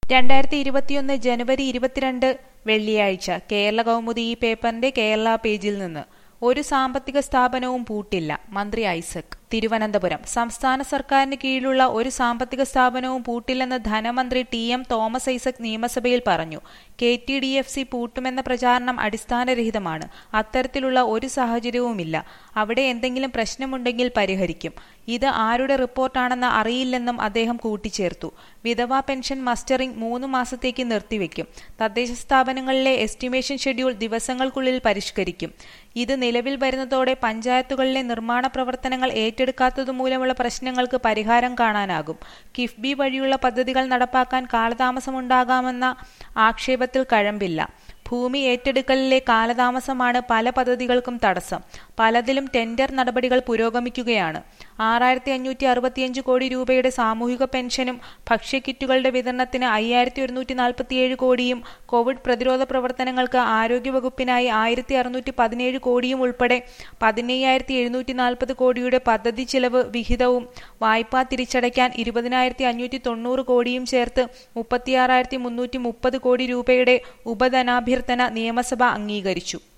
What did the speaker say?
രണ്ടായിരത്തി ഇരുപത്തിയൊന്ന് ജനുവരി ഇരുപത്തിരണ്ട് വെള്ളിയാഴ്ച കേരള കൗമുദി ഈ പേപ്പറിന്റെ കേരള പേജിൽ നിന്ന് ഒരു സാമ്പത്തിക സ്ഥാപനവും പൂട്ടില്ല മന്ത്രി ഐസക് തിരുവനന്തപുരം സംസ്ഥാന സർക്കാരിന് കീഴിലുള്ള ഒരു സാമ്പത്തിക സ്ഥാപനവും പൂട്ടില്ലെന്ന് ധനമന്ത്രി ടി എം തോമസ് ഐസക് നിയമസഭയിൽ പറഞ്ഞു K T D F C പൂട്ടുമെന്ന പ്രചാരണം അടിസ്ഥാനരഹിതമാണ് അത്തരത്തിലുള്ള ഒരു സാഹചര്യവുമില്ല അവിടെ എന്തെങ്കിലും പ്രശ്നമുണ്ടെങ്കിൽ പരിഹരിക്കും ഇത് ആരുടെ റിപ്പോർട്ടാണെന്ന് അറിയില്ലെന്നും അദ്ദേഹം കൂട്ടിച്ചേർത്തു വിധവാ പെൻഷൻ മസ്റ്ററിംഗ് മൂന്ന് മാസത്തേക്ക് നിർത്തിവെക്കും തദ്ദേശ സ്ഥാപനങ്ങളിലെ എസ്റ്റിമേഷൻ ഷെഡ്യൂൾ ദിവസങ്ങൾക്കുള്ളിൽ പരിഷ്കരിക്കും ഇത് നിലവിൽ വരുന്നതോടെ പഞ്ചായത്തുകളിലെ നിർമ്മാണ പ്രവർത്തനങ്ങൾ ഏറ്റെടുക്കാത്തതുമൂലമുള്ള പ്രശ്നങ്ങൾക്ക് പരിഹാരം കാണാനാകും കിഫ്ബി വഴിയുള്ള പദ്ധതികൾ നടപ്പാക്കാൻ കാലതാമസമുണ്ടാകാമെന്ന ആക്ഷേപത്തിൽ കഴമ്പില്ല ഭൂമി ഏറ്റെടുക്കലിലെ കാലതാമസമാണ് പല പദ്ധതികൾക്കും തടസ്സം പലതിലും ടെൻഡർ നടപടികൾ പുരോഗമിക്കുകയാണ് ആറായിരത്തി അഞ്ഞൂറ്റി അറുപത്തിയഞ്ച് കോടി രൂപയുടെ സാമൂഹിക പെൻഷനും ഭക്ഷ്യക്കിറ്റുകളുടെ വിതരണത്തിന് അയ്യായിരത്തി ഒരുന്നൂറ്റി നാൽപ്പത്തിയേഴ് കോടിയും കോവിഡ് പ്രതിരോധ പ്രവർത്തനങ്ങൾക്ക് ആരോഗ്യവകുപ്പിനായി ആയിരത്തി അറുന്നൂറ്റി പതിനേഴ് കോടിയും ഉൾപ്പെടെ പതിനയ്യായിരത്തി എഴുന്നൂറ്റി നാൽപ്പത് കോടിയുടെ പദ്ധതി ചിലവ് വിഹിതവും വായ്പാ തിരിച്ചടയ്ക്കാൻ ഇരുപതിനായിരത്തി അഞ്ഞൂറ്റി തൊണ്ണൂറ് കോടിയും ചേർത്ത് മുപ്പത്തിയാറായിരത്തി മുന്നൂറ്റി മുപ്പത് കോടി രൂപയുടെ ഉപധനാഭ്യർത്ഥന നിയമസഭ അംഗീകരിച്ചു